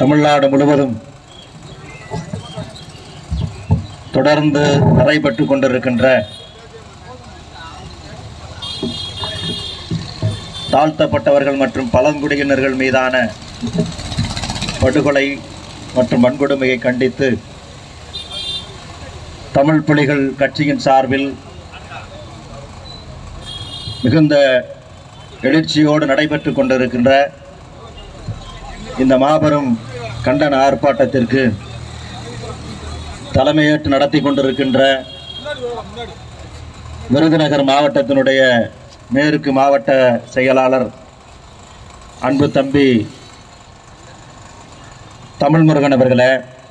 தமிழ்நாடு முழுவதும் தொடர்ந்து நடைபெற்றுக் கொண்டிருக்கின்ற தாழ்த்தப்பட்டவர்கள் மற்றும் பழங்குடியினர்கள் மீதான படுகொலை மற்றும் வன்கொடுமையை கண்டித்து தமிழ் புலிகள் கட்சியின் சார்பில் மிகுந்த எழுச்சியோடு நடைபெற்றுக் கொண்டிருக்கின்ற இந்த மாபெரும் கண்டன ஆர்ப்பாட்டத்திற்கு தலைமையேற்று நடத்தி கொண்டிருக்கின்ற விருதுநகர் மாவட்டத்தினுடைய மேற்கு மாவட்ட செயலாளர் அன்பு தம்பி தமிழ்முருகன் அவர்களே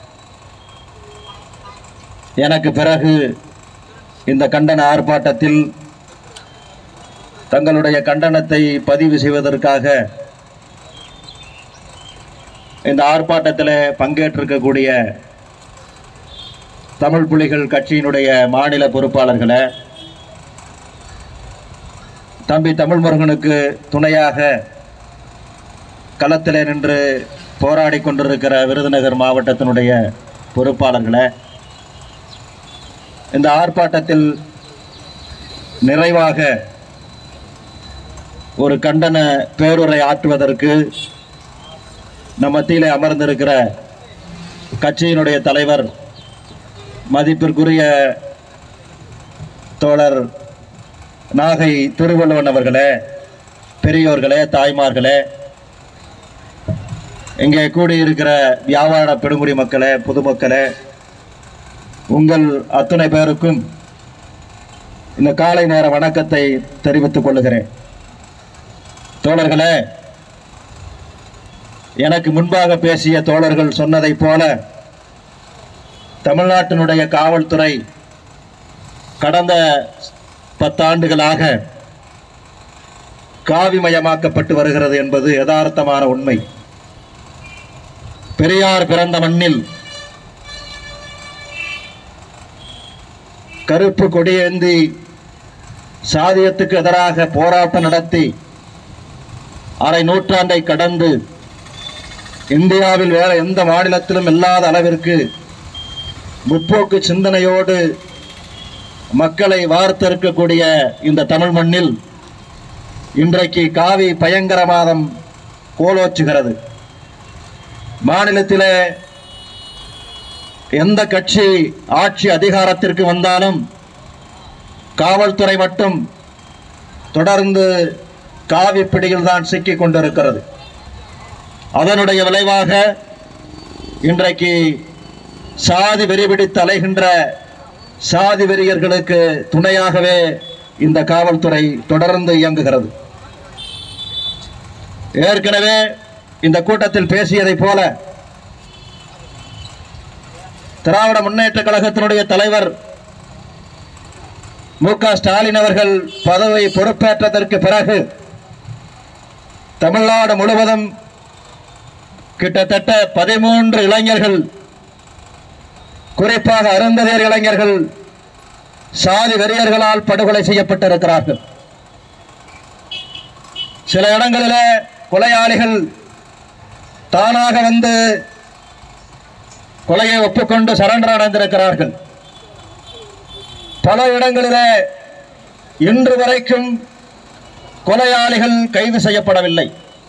எனக்கு பிறகு இந்த கண்டன ஆர்ப்பாட்டத்தில் தங்களுடைய கண்டனத்தை பதிவு செய்வதற்காக இந்த ஆர்ப்பாட்டத்தில் பங்கேற்றிருக்கக்கூடிய தமிழ் புலிகள் கட்சியினுடைய மாநில பொறுப்பாளர்களை தம்பி தமிழ்முருகனுக்கு துணையாக களத்தில் நின்று போராடி கொண்டிருக்கிற விருதுநகர் மாவட்டத்தினுடைய பொறுப்பாளர்களை இந்த ஆர்ப்பாட்டத்தில் நிறைவாக ஒரு கண்டன பேருரை ஆற்றுவதற்கு நம் மத்தியிலே அமர்ந்திருக்கிற கட்சியினுடைய தலைவர் மதிப்பிற்குரிய தோழர் நாகை திருவள்ளுவன் அவர்களே பெரியோர்களே தாய்மார்களே இங்கே கூடியிருக்கிற வியாபார பெருங்குடி மக்களே பொதுமக்களே உங்கள் அத்தனை பேருக்கும் இந்த காலை நேர வணக்கத்தை தெரிவித்துக் கொள்ளுகிறேன் தோழர்களே எனக்கு முன்பாக பேசிய தோழர்கள் சொன்னதைப் போல தமிழ்நாட்டினுடைய காவல்துறை கடந்த பத்தாண்டுகளாக காவிமயமாக்கப்பட்டு வருகிறது என்பது யதார்த்தமான உண்மை பெரியார் பிறந்த மண்ணில் கருப்பு கொடியேந்தி சாதியத்துக்கு எதிராக போராட்டம் நடத்தி அரை நூற்றாண்டை கடந்து இந்தியாவில் வேற எந்த மாநிலத்திலும் இல்லாத அளவிற்கு முற்போக்கு சிந்தனையோடு மக்களை வார்த்தெடுக்கக்கூடிய இந்த தமிழ் மண்ணில் இன்றைக்கு காவி பயங்கரவாதம் கோலோச்சுகிறது மாநிலத்திலே எந்த கட்சி ஆட்சி அதிகாரத்திற்கு வந்தாலும் காவல்துறை மட்டும் தொடர்ந்து காவி பிடியில் தான் சிக்கிக் கொண்டிருக்கிறது அதனுடைய விளைவாக இன்றைக்கு சாதி வெறி பிடித்து அலைகின்ற சாதி வெறியர்களுக்கு துணையாகவே இந்த காவல்துறை தொடர்ந்து இயங்குகிறது ஏற்கனவே இந்த கூட்டத்தில் பேசியதைப் போல திராவிட முன்னேற்ற கழகத்தினுடைய தலைவர் மு க ஸ்டாலின் அவர்கள் பதவி பொறுப்பேற்றதற்கு பிறகு தமிழ்நாடு முழுவதும் கிட்டத்தட்ட பதிமூன்று இளைஞர்கள் குறிப்பாக அருந்ததியர் இளைஞர்கள் சாதி வெறியர்களால் படுகொலை செய்யப்பட்டிருக்கிறார்கள் சில இடங்களிலே கொலையாளிகள் தானாக வந்து கொலையை ஒப்புக்கொண்டு சரண்டர் அடைந்திருக்கிறார்கள் பல இடங்களிலே இன்று வரைக்கும் கொலையாளிகள் கைது செய்யப்படவில்லை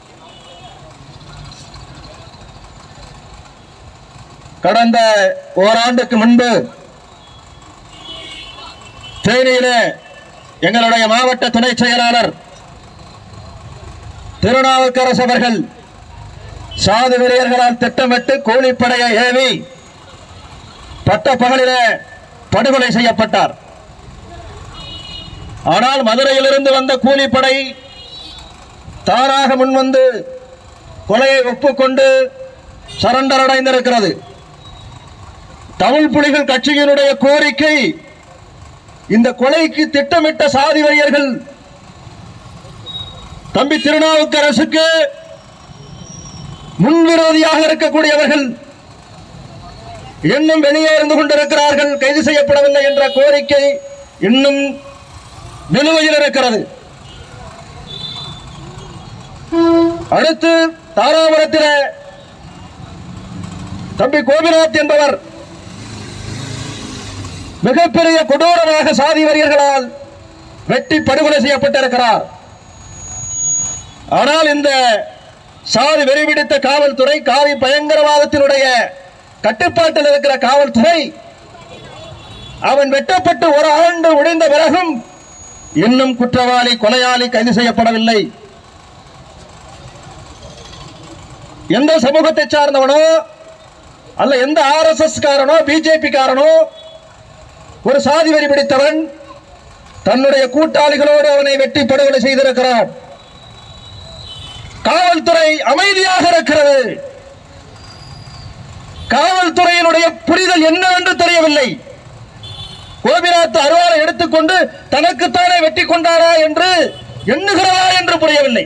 கடந்த ஓராண்டுக்கு முன்பு தேனியிலே எங்களுடைய மாவட்ட துணை செயலாளர் திருநாவுக்கரசு அவர்கள் சாது வெறியர்களால் திட்டமிட்டு கூலிப்படையை ஏவி பட்ட பகலிலே படுகொலை செய்யப்பட்டார் ஆனால் மதுரையிலிருந்து வந்த கூலிப்படை தானாக முன்வந்து கொலையை ஒப்புக்கொண்டு சரண்டர் அடைந்திருக்கிறது தமிழ் புலிகள் கட்சியினுடைய கோரிக்கை இந்த கொலைக்கு திட்டமிட்ட சாதி வெறியர்கள் தம்பி திருநாவுக்கரசுக்கு முன்விரோதியாக இருக்கக்கூடியவர்கள் இன்னும் வெளியே இருந்து கொண்டிருக்கிறார்கள் கைது செய்யப்படவில்லை என்ற கோரிக்கை இன்னும் நிலுவையில் இருக்கிறது அடுத்து தாராபுரத்தில் தம்பி கோபிநாத் என்பவர் மிகப்பெரிய கொடூரமாக சாதி வரியர்களால் வெட்டி படுகொலை செய்யப்பட்டிருக்கிறார் ஆனால் இந்த சாதி வெறிபிடித்த காவல்துறை காவி பயங்கரவாதத்தினுடைய கட்டுப்பாட்டில் இருக்கிற காவல்துறை அவன் வெட்டப்பட்டு ஒரு ஆண்டு முடிந்த பிறகும் இன்னும் குற்றவாளி கொலையாளி கைது செய்யப்படவில்லை எந்த சமூகத்தை சார்ந்தவனோ அல்ல எந்த ஆர்எஸ்எஸ் காரனோ பிஜேபி காரனோ ஒரு சாதி வெறி பிடித்தவன் தன்னுடைய கூட்டாளிகளோடு அவனை வெட்டி படுகொலை செய்திருக்கிறான் காவல்துறை அமைதியாக இருக்கிறது காவல்துறையினுடைய புரிதல் என்னவென்று தெரியவில்லை கோபிநாத் அருவாளை எடுத்துக்கொண்டு தனக்குத்தானே வெட்டி கொண்டாரா என்று எண்ணுகிறதா என்று புரியவில்லை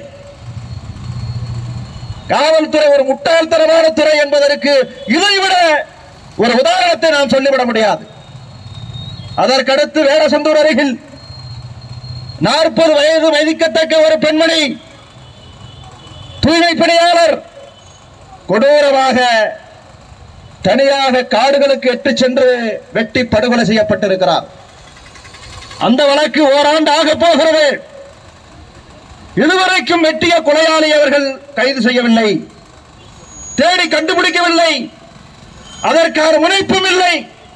காவல்துறை ஒரு முட்டாள்தனமான துறை என்பதற்கு இதைவிட ஒரு உதாரணத்தை நாம் சொல்லிவிட முடியாது அதற்கடுத்து வேடசந்தூர் அருகில் நாற்பது வயது மதிக்கத்தக்க ஒரு பெண்மணி தூய்மை பணியாளர் கொடூரமாக தனியாக காடுகளுக்கு எட்டு சென்று வெட்டி படுகொலை செய்யப்பட்டிருக்கிறார் அந்த வழக்கு ஓராண்டு ஆக போகிறது இதுவரைக்கும் வெட்டிய கொலையாளி அவர்கள் கைது செய்யவில்லை தேடி கண்டுபிடிக்கவில்லை அதற்கான முனைப்பும் இல்லை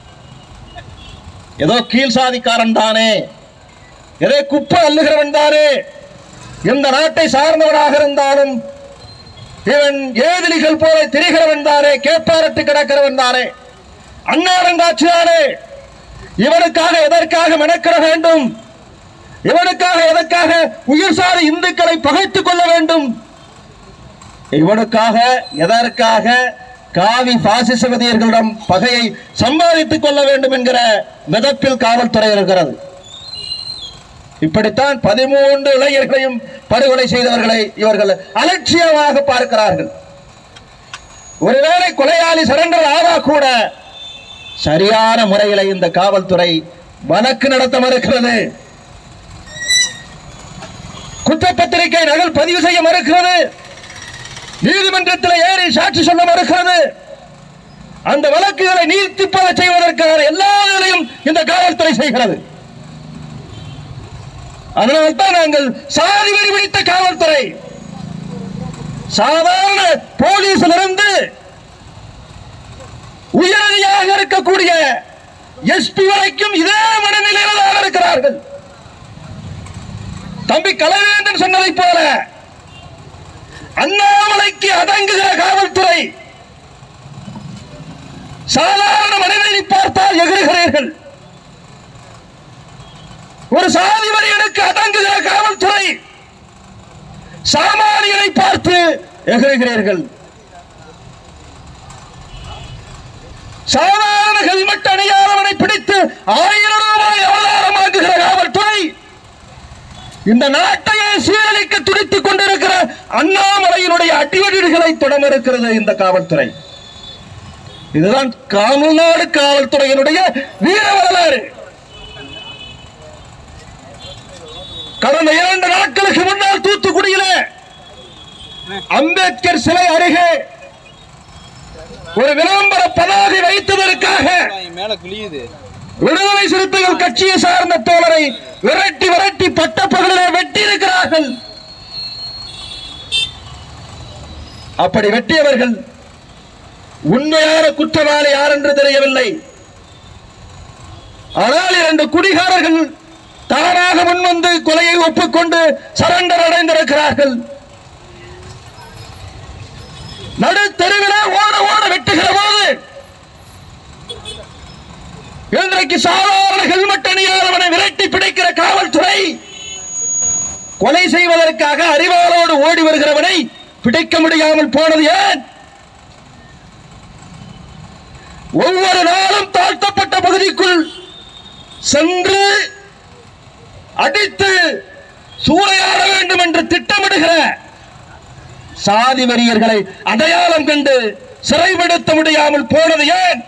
ஏதோ கீழ் சாதிக்காரன் தானே ஏதோ குப்பை அள்ளுகிறவன் தானே இந்த நாட்டை சார்ந்தவனாக இருந்தாலும் இவன் ஏதிலிகள் போல திரிகிறவன் தானே கேப்பாரட்டு கிடக்கிறவன் தானே அன்னாரங்காட்சி தானே இவனுக்காக எதற்காக மெனக்கிட வேண்டும் இவனுக்காக எதற்காக உயிர் சார இந்துக்களை பகைத்துக் கொள்ள வேண்டும் இவனுக்காக எதற்காக காவி பாசிசவதியர்களிடம் பகையை சம்பாதித்துக் கொள்ள வேண்டும் என்கிற மிதப்பில் காவல்துறை இருக்கிறது இப்படித்தான் பதிமூன்று இளைஞர்களையும் படுகொலை செய்தவர்களை இவர்கள் அலட்சியமாக பார்க்கிறார்கள் ஒருவேளை கொலையாளி சரண்டர் ஆவா கூட சரியான முறையில் இந்த காவல்துறை வழக்கு நடத்த மறுக்கிறது குற்றப்பத்திரிகை நகல் பதிவு செய்ய மறுக்கிறது நீதிமன்றத்தில் ஏறி சாட்சி சொல்ல மறுக்கிறது அந்த வழக்குகளை நீர்த்திப்பட செய்வதற்கான எல்லா வேலையும் இந்த காவல்துறை செய்கிறது அதனால்தான் நாங்கள் சாதி வெறி பிடித்த காவல்துறை சாதாரண போலீசிலிருந்து உயரதியாக இருக்கக்கூடிய எஸ்பி வரைக்கும் இதே மனநிலையில் தான் இருக்கிறார்கள் தம்பி கலவேந்தன் சொன்னதைப் போல அண்ணாமலைக்கு அடங்குகிற காவல்துறை சாதாரண மனிதனை பார்த்தால் எகிறுகிறீர்கள் ஒரு சாதி வரியனுக்கு அடங்குகிற காவல்துறை சாமானியனை பார்த்து எகிறுகிறீர்கள் சாதாரண ஹெல்மெட் அணியாதவனை பிடித்து ஆயிரம் ரூபாய் அவதாரமாக்குகிற காவல்துறை இந்த நாட்டையே சீரழிக்க துடித்துக் கொண்டிருக்கிற அண்ணாமலையினுடைய அடிவடிகளை தொடர்கிறது இந்த காவல்துறை இதுதான் தமிழ்நாடு காவல்துறையினுடைய வீர வரலாறு கடந்த இரண்டு நாட்களுக்கு முன்னால் தூத்துக்குடியில அம்பேத்கர் சிலை அருகே ஒரு விளம்பர பதாகை வைத்ததற்காக மேல குளியுது விடுதலை சிறுத்தைகள் கட்சியை சார்ந்த தோழரை விரட்டி விரட்டி பட்ட பகலிலே வெட்டி இருக்கிறார்கள் அப்படி வெட்டியவர்கள் உண்மையான குற்றவாளி யார் என்று தெரியவில்லை ஆனால் இரண்டு குடிகாரர்கள் தானாக முன்வந்து கொலையை ஒப்புக்கொண்டு சரண்டர் அடைந்திருக்கிறார்கள் நடு தெருவிலே ஓட ஓட வெட்டுகிற போது இன்றைக்கு சாதாரண ஹெல்மெட் அணியாதவனை விரட்டி பிடிக்கிற காவல்துறை கொலை செய்வதற்காக அறிவாளோடு ஓடி வருகிறவனை பிடிக்க முடியாமல் போனது ஏன் ஒவ்வொரு நாளும் தாழ்த்தப்பட்ட பகுதிக்குள் சென்று அடித்து சூறையாட வேண்டும் என்று திட்டமிடுகிற சாதி வெறியர்களை அடையாளம் கண்டு சிறைப்படுத்த முடியாமல் போனது ஏன்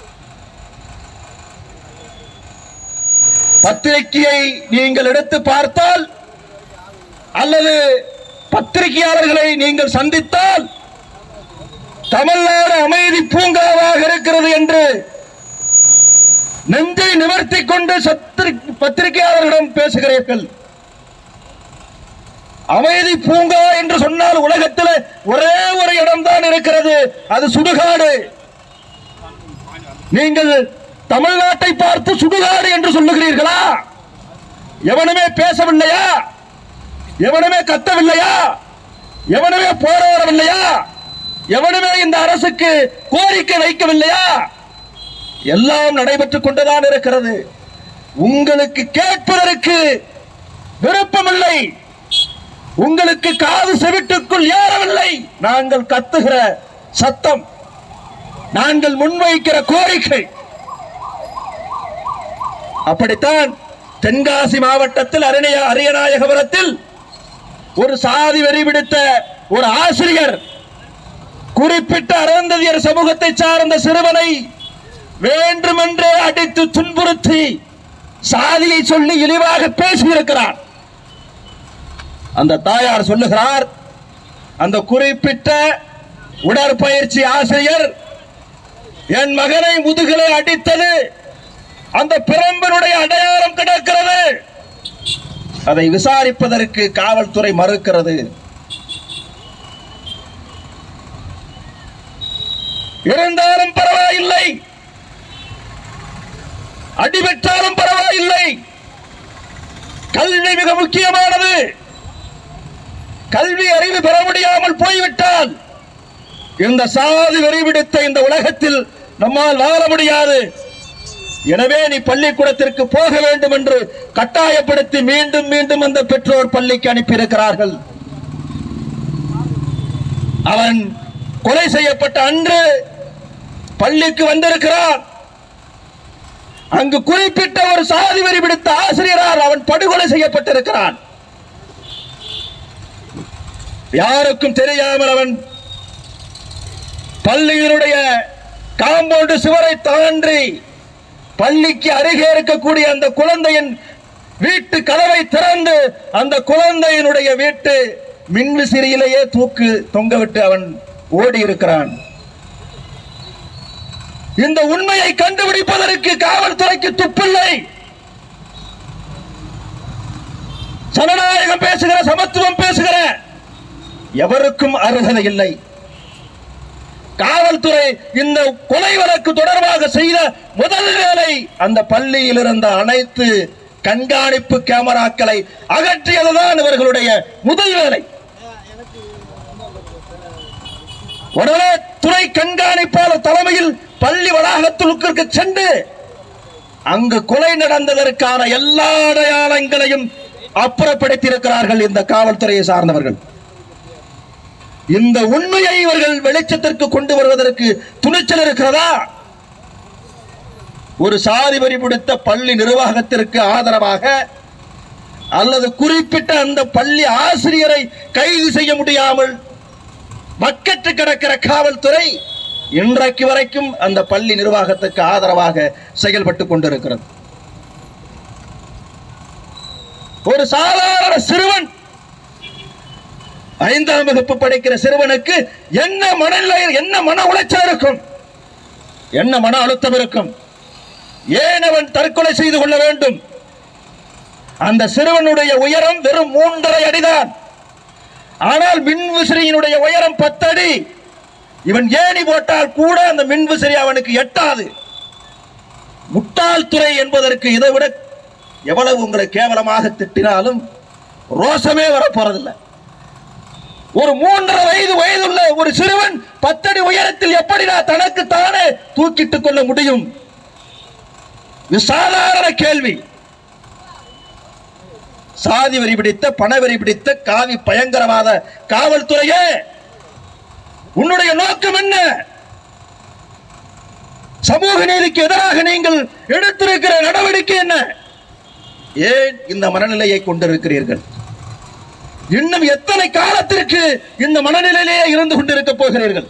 பத்திரிகையை நீங்கள் எடுத்து பார்த்தால் அல்லது பத்திரிகையாளர்களை நீங்கள் சந்தித்தால் தமிழ்நாடு அமைதி பூங்காவாக இருக்கிறது என்று நெஞ்சை நிவர்த்தி கொண்டு சத்திரி- பத்திரிகையாளர்களிடம் பேசுகிறீர்கள் அமைதி பூங்கா என்று சொன்னால் உலகத்தில் ஒரே ஒரு இடம்தான் இருக்கிறது அது சுடுகாடு நீங்கள் தமிழ்நாட்டை பார்த்து சுடுகாடு என்று சொல்லுகிறீர்களா எவனுமே பேசவில்லையா எவனுமே கத்தவில்லையா எவனுமே போராடவில்லையா எவனுமே இந்த அரசுக்கு கோரிக்கை வைக்கவில்லையா எல்லாம் நடைபெற்றுக் கொண்டுதான் இருக்கிறது உங்களுக்கு கேட்பதற்கு விருப்பமில்லை உங்களுக்கு காது செவிட்டுக்குள் ஏறவில்லை நாங்கள் கத்துகிற சத்தம் நாங்கள் முன்வைக்கிற கோரிக்கை அப்படித்தான் தென்காசி மாவட்டத்தில் அரியணைய அரியநாயகபுரத்தில் ஒரு சாதி வெறி விடுத்த ஒரு ஆசிரியர் குறிப்பிட்ட அருந்ததியர் சமூகத்தை சார்ந்த சிறுவனை வேண்டுமென்றே அடித்து துன்புறுத்தி சாதியை சொல்லி இழிவாக பேசியிருக்கிறார் அந்த தாயார் சொல்லுகிறார் அந்த குறிப்பிட்ட உடற்பயிற்சி ஆசிரியர் என் மகனை முதுகிலே அடித்தது அந்த பிரம்பனுடைய அடையாளம் கிடக்கிறது அதை விசாரிப்பதற்கு காவல்துறை மறுக்கிறது இருந்தாலும் பரவாயில்லை அடிபெற்றாலும் பரவாயில்லை கல்வி மிக முக்கியமானது கல்வி அறிவு பெற முடியாமல் போய்விட்டால் இந்த சாதி வெறிவிடுத்த இந்த உலகத்தில் நம்மால் வாழ முடியாது எனவே நீ பள்ளிக்கூடத்திற்கு போக வேண்டும் என்று கட்டாயப்படுத்தி மீண்டும் மீண்டும் அந்த பெற்றோர் பள்ளிக்கு அனுப்பியிருக்கிறார்கள் அவன் கொலை செய்யப்பட்ட அன்று பள்ளிக்கு வந்திருக்கிறான் அங்கு குறிப்பிட்ட ஒரு சாதி வரி பிடித்த ஆசிரியரால் அவன் படுகொலை செய்யப்பட்டிருக்கிறான் யாருக்கும் தெரியாமல் அவன் பள்ளியினுடைய காம்பவுண்டு சுவரை தாண்டி பள்ளிக்கு அருகே இருக்கக்கூடிய அந்த குழந்தையின் வீட்டு கதவை திறந்து அந்த குழந்தையினுடைய வீட்டு மின்விசிறியிலேயே தூக்கு தொங்கவிட்டு அவன் ஓடி இருக்கிறான் இந்த உண்மையை கண்டுபிடிப்பதற்கு காவல்துறைக்கு துப்பில்லை ஜனநாயகம் பேசுகிற சமத்துவம் பேசுகிற எவருக்கும் அருகதை இல்லை காவல்துறை இந்த கொலை வழக்கு தொடர்பாக செய்த முதல் வேலை அந்த பள்ளியில் இருந்த அனைத்து கண்காணிப்பு கேமராக்களை அகற்றியதுதான் இவர்களுடைய முதல் வேலை உடனே துறை கண்காணிப்பாளர் தலைமையில் பள்ளி வளாகத்திற்கு சென்று அங்கு கொலை நடந்ததற்கான எல்லா அடையாளங்களையும் அப்புறப்படுத்தியிருக்கிறார்கள் இந்த காவல்துறையை சார்ந்தவர்கள் இந்த உண்மையை இவர்கள் வெளிச்சத்திற்கு கொண்டு வருவதற்கு துணிச்சல் இருக்கிறதா ஒரு சாதி வரி பிடித்த பள்ளி நிர்வாகத்திற்கு ஆதரவாக அல்லது குறிப்பிட்ட அந்த பள்ளி ஆசிரியரை கைது செய்ய முடியாமல் மக்கற்று கிடக்கிற காவல்துறை இன்றைக்கு வரைக்கும் அந்த பள்ளி நிர்வாகத்துக்கு ஆதரவாக செயல்பட்டுக் கொண்டிருக்கிறது ஒரு சாதாரண சிறுவன் ஐந்தாம் வகுப்பு படிக்கிற சிறுவனுக்கு என்ன மனநிலை என்ன மன உளைச்சல் இருக்கும் என்ன மன அழுத்தம் இருக்கும் ஏன் அவன் தற்கொலை செய்து கொள்ள வேண்டும் அந்த சிறுவனுடைய உயரம் வெறும் மூன்றரை அடிதான் ஆனால் மின் விசிறியினுடைய உயரம் பத்தடி இவன் ஏணி போட்டால் கூட அந்த மின் விசிறி அவனுக்கு எட்டாது முட்டாள் துறை என்பதற்கு இதை விட எவ்வளவு உங்களை கேவலமாக திட்டினாலும் ரோசமே வரப்போறதில்லை ஒரு மூன்றரை வயது வயதுள்ள ஒரு சிறுவன் பத்தடி உயரத்தில் எப்படி நான் தனக்கு தானே தூக்கிட்டுக் கொள்ள முடியும் இது சாதாரண கேள்வி சாதி வரி பிடித்த பண வரி பிடித்த காவி பயங்கரவாத காவல்துறையே உன்னுடைய நோக்கம் என்ன சமூக நீதிக்கு எதிராக நீங்கள் எடுத்திருக்கிற நடவடிக்கை என்ன ஏன் இந்த மனநிலையை கொண்டிருக்கிறீர்கள் இன்னும் எத்தனை காலத்திற்கு இந்த மனநிலையிலேயே இருந்து கொண்டிருக்க போகிறீர்கள்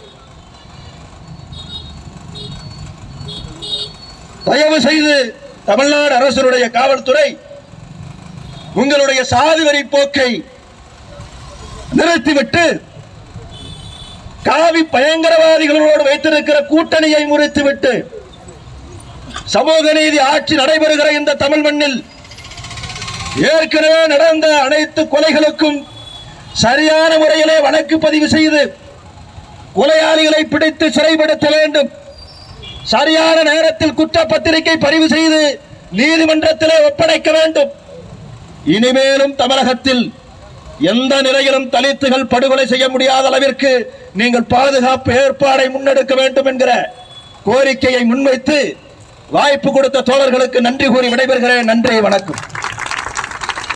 தயவு செய்து தமிழ்நாடு அரசுடைய காவல்துறை உங்களுடைய சாதி வரி போக்கை நிறுத்திவிட்டு காவி பயங்கரவாதிகளோடு வைத்திருக்கிற கூட்டணியை முறித்துவிட்டு சமூக நீதி ஆட்சி நடைபெறுகிற இந்த தமிழ் மண்ணில் ஏற்கனவே நடந்த அனைத்து கொலைகளுக்கும் சரியான முறையிலே வழக்கு பதிவு செய்து கொலையாளிகளை பிடித்து சிறைப்படுத்த வேண்டும் சரியான நேரத்தில் குற்றப்பத்திரிகை பதிவு செய்து நீதிமன்றத்திலே ஒப்படைக்க வேண்டும் இனிமேலும் தமிழகத்தில் எந்த நிலையிலும் தலித்துகள் படுகொலை செய்ய முடியாத அளவிற்கு நீங்கள் பாதுகாப்பு ஏற்பாடை முன்னெடுக்க வேண்டும் என்கிற கோரிக்கையை முன்வைத்து வாய்ப்பு கொடுத்த தோழர்களுக்கு நன்றி கூறி விடைபெறுகிறேன் நன்றி வணக்கம்